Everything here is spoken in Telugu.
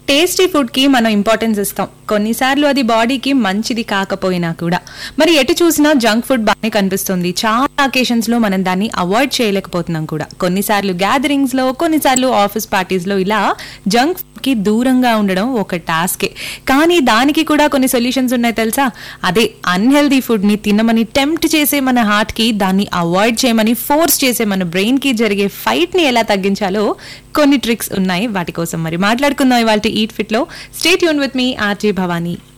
టేస్టీ ఫుడ్ కి మనం ఇంపార్టెన్స్ ఇస్తాం కొన్నిసార్లు అది బాడీకి మంచిది కాకపోయినా కూడా మరి ఎటు చూసినా జంక్ ఫుడ్ బాగానే కనిపిస్తుంది చాలా అకేషన్స్ లో మనం దాన్ని అవాయిడ్ చేయలేకపోతున్నాం కూడా కొన్నిసార్లు గ్యాదరింగ్స్ లో కొన్నిసార్లు ఆఫీస్ పార్టీస్ లో ఇలా జంక్ ఫుడ్ కి దూరంగా ఉండడం ఒక టాస్కే కానీ దానికి కూడా కొన్ని సొల్యూషన్స్ ఉన్నాయి తెలుసా అదే అన్హెల్దీ ఫుడ్ ని తినమని టెంప్ట్ చేసే మన హార్ట్ కి దాన్ని అవాయిడ్ చేయమని ఫోర్స్ చేసే మన బ్రెయిన్ కి జరిగే ఫైట్ ని ఎలా తగ్గించాలో కొన్ని ట్రిక్స్ ఉన్నాయి వాటి కోసం మరి మాట్లాడుకుందాం ఇవాళ ఈట్ ఫిట్ లో స్టేట్ యూన్ విత్ మీ ఆర్జే భవానీ